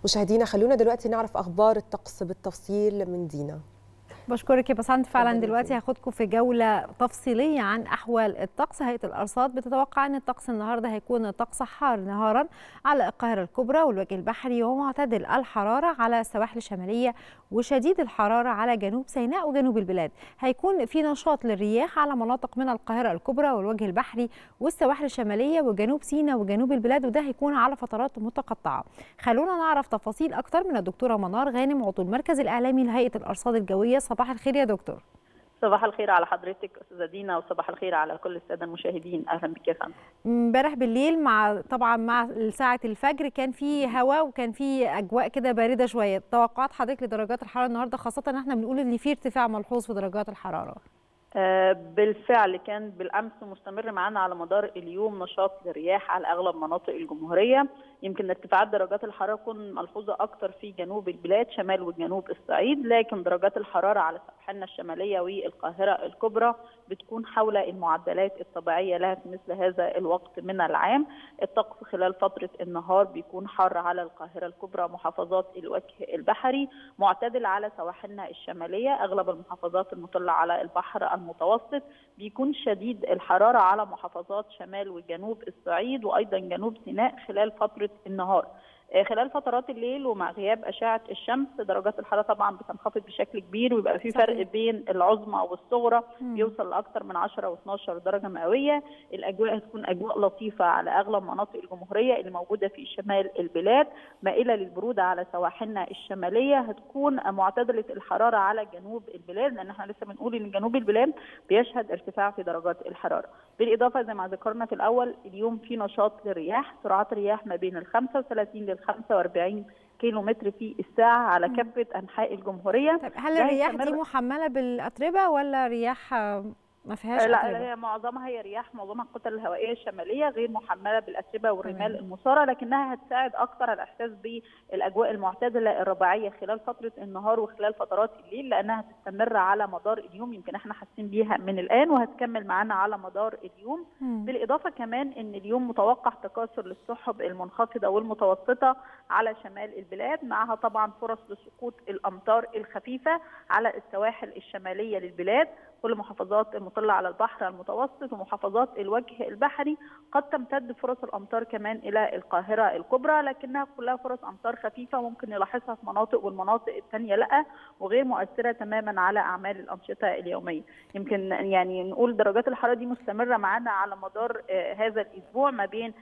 مشاهدينا خلونا دلوقتي نعرف اخبار الطقس بالتفصيل من دينا بشكرك يا بسنت فعلا اتفضلي دلوقتي يا هاخدكم في جوله تفصيليه عن احوال الطقس هيئه الارصاد بتتوقع ان الطقس النهارده هيكون طقس حار نهارا على القاهره الكبرى والوجه البحري ومعتدل الحراره على السواحل الشماليه وشديد الحراره على جنوب سيناء وجنوب البلاد هيكون في نشاط للرياح على مناطق من القاهره الكبرى والوجه البحري والسواحل الشماليه وجنوب سيناء وجنوب البلاد وده هيكون على فترات متقطعه خلونا نعرف تفاصيل اكتر من الدكتوره منار غانم عضو المركز الاعلامي لهيئه الارصاد الجويه صباح الخير يا دكتور صباح الخير على حضرتك استاذه دينا وصباح الخير على كل الساده المشاهدين اهلا بك يا فندم امبارح بالليل مع طبعا مع ساعه الفجر كان في هواء وكان في اجواء كده بارده شويه توقعات حضرتك لدرجات الحراره النهارده خاصه ان احنا بنقول ان في ارتفاع ملحوظ في درجات الحراره آه، بالفعل كان بالامس مستمر معانا على مدار اليوم نشاط للرياح على اغلب مناطق الجمهوريه يمكن ارتفاعات درجات الحراره تكون ملحوظه اكثر في جنوب البلاد شمال وجنوب الصعيد لكن درجات الحراره على سواحلنا الشماليه والقاهره الكبرى بتكون حول المعدلات الطبيعيه لها في مثل هذا الوقت من العام الطقس خلال فتره النهار بيكون حار على القاهره الكبرى محافظات الوجه البحري معتدل على سواحلنا الشماليه اغلب المحافظات المطله على البحر المتوسط بيكون شديد الحراره على محافظات شمال وجنوب الصعيد وايضا جنوب سيناء خلال فتره النهار آه، خلال فترات الليل ومع غياب اشعه الشمس درجات الحراره طبعا بتنخفض بشكل كبير ويبقى في فرق صحيح. بين العظمى والصغرى مم. بيوصل لاكثر من 10 و12 درجه مئويه الاجواء هتكون اجواء لطيفه على اغلب مناطق الجمهوريه اللي موجوده في شمال البلاد مائله للبروده على سواحلنا الشماليه هتكون معتدله الحراره على جنوب البلاد لان احنا لسه بنقول ان جنوب البلاد بيشهد ارتفاع في درجات الحراره بالاضافه زي ما ذكرنا في الاول اليوم في نشاط للرياح سرعات رياح ما بين ال 35 لل 45 كيلو متر في الساعه على مم. كافه انحاء الجمهوريه طيب هل ده الرياح دي هيستمر- محمله بالاتربه ولا رياح آه، ما فيهاش لا أتربة؟ لا هي معظمها هي رياح معظمها الكتل الهوائيه الشماليه غير محمله بالاتربه والرمال تمام. المثاره لكنها هتساعد اكثر على الاحساس بالاجواء المعتدله الرباعيه خلال فتره النهار وخلال فترات الليل لانها هتستمر على مدار اليوم يمكن احنا حاسين بيها من الان وهتكمل معانا على مدار اليوم مم. بالاضافه كمان ان اليوم متوقع تكاثر للسحب المنخفضه والمتوسطه على شمال البلاد معها طبعا فرص لسقوط الامطار الخفيفه على السواحل الشماليه للبلاد كل محافظات المطلة على البحر المتوسط ومحافظات الوجه البحري قد تمتد فرص الامطار كمان الى القاهره الكبرى لكنها كلها فرص امطار خفيفه ممكن نلاحظها في مناطق والمناطق الثانيه لا وغير مؤثره تماما على اعمال الانشطه اليوميه يمكن يعني نقول درجات الحراره دي مستمره معانا على مدار آه، هذا الاسبوع ما بين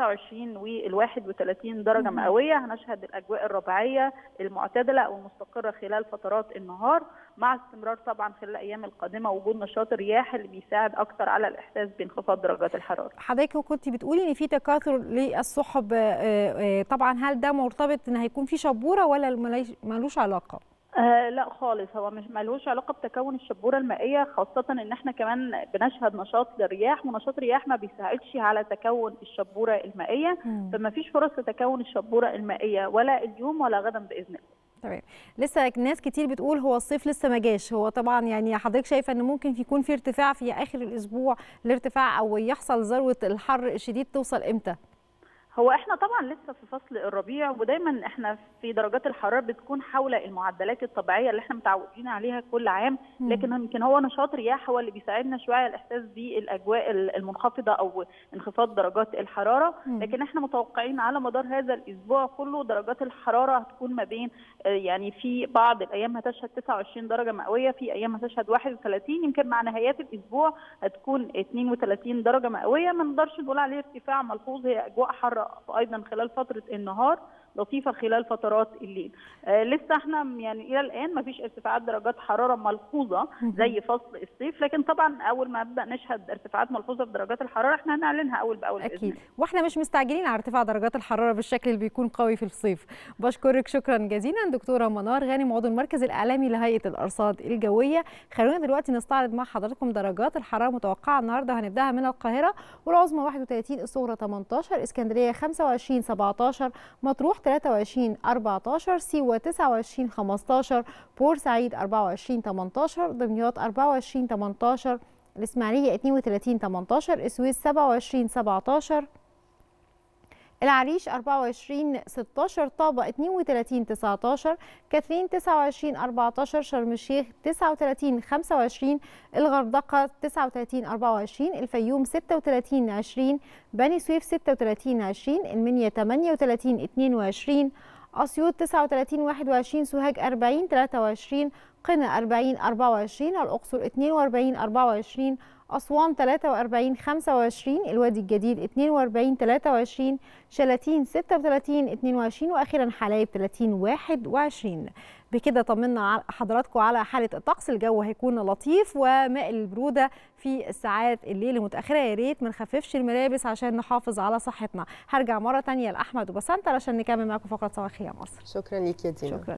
29 وال 31 درجه مم. مئويه هنشهد الاجواء الربيعيه المعتدله والمستقره خلال فترات النهار مع استمرار طبعا خلال الايام القادمه وجود نشاط الرياح اللي بيساعد اكثر على الاحساس بانخفاض درجات الحراره. حضرتك كنت بتقولي ان في تكاثر للسحب آه، آه، طبعا هل ده مرتبط ان هيكون في شبوره ولا مليش- ملوش علاقه آه لا خالص هو مش ملوش علاقه بتكون الشبوره المائيه خاصه ان احنا كمان بنشهد نشاط للرياح ونشاط الرياح ما بيساعدش على تكون الشبوره المائيه فما فيش فرص لتكون الشبوره المائيه ولا اليوم ولا غدا باذن الله. تمام لسه ناس كتير بتقول هو الصيف لسه ما جاش هو طبعا يعني حضرتك شايفه ان ممكن يكون في ارتفاع في اخر الاسبوع الارتفاع او يحصل ذروه الحر الشديد توصل امتى هو احنا طبعا لسه في فصل الربيع ودايما احنا في درجات الحراره بتكون حول المعدلات الطبيعيه اللي احنا متعودين عليها كل عام مم. لكن يمكن هو نشاط رياح هو اللي بيساعدنا شويه على الاحساس بالاجواء المنخفضه او انخفاض درجات الحراره مم. لكن احنا متوقعين على مدار هذا الاسبوع كله درجات الحراره هتكون ما بين آه، يعني في بعض الايام هتشهد 29 درجه مئويه في ايام هتشهد 31 يمكن مع نهايات الاسبوع هتكون 32 درجه مئويه ما نقدرش نقول عليه ارتفاع ملحوظ هي اجواء حاره ايضا خلال فتره النهار لطيفه خلال فترات الليل آه لسه احنا يعني الى الان ما فيش ارتفاعات درجات حراره ملحوظه زي فصل الصيف لكن طبعا اول ما نبدا نشهد ارتفاعات ملحوظه في درجات الحراره احنا هنعلنها اول باول بإذن اكيد الله. واحنا مش مستعجلين على ارتفاع درجات الحراره بالشكل اللي بيكون قوي في الصيف بشكرك شكرا جزيلا دكتوره منار غانم عضو المركز الاعلامي لهيئه الارصاد الجويه خلونا دلوقتي نستعرض مع حضراتكم درجات الحراره المتوقعه النهارده هنبداها من القاهره والعظمى 31 الصغرى 18 اسكندريه 25 17 مطروح 23 14 سيوه 29 15 بورسعيد 24 18 دمياط 24 18 الإسماعيلية 32 18 السويس 27 17 العريش 24 16 طابة 32 19 كاترين 29 14 شرم الشيخ 39 25 الغردقة 39 24 الفيوم 36 20 بني سويف 36 20 المنيا 38 22 أسيوط 39 21 سوهاج 40 23 قنا 40 24 الأقصر 42 24 أسوان 43 25 الوادي الجديد 42 23 شلاتين 36 22 وأخيرا حلايب 30 21 بكده طمنا حضراتكم على حالة الطقس الجو هيكون لطيف ومائل البرودة في الساعات الليل المتأخرة يا ريت ما نخففش الملابس عشان نحافظ على صحتنا هرجع مرة تانية لأحمد وبسنت علشان نكمل معاكم فقرة صباحية مصر شكرا ليك يا دينا شكرا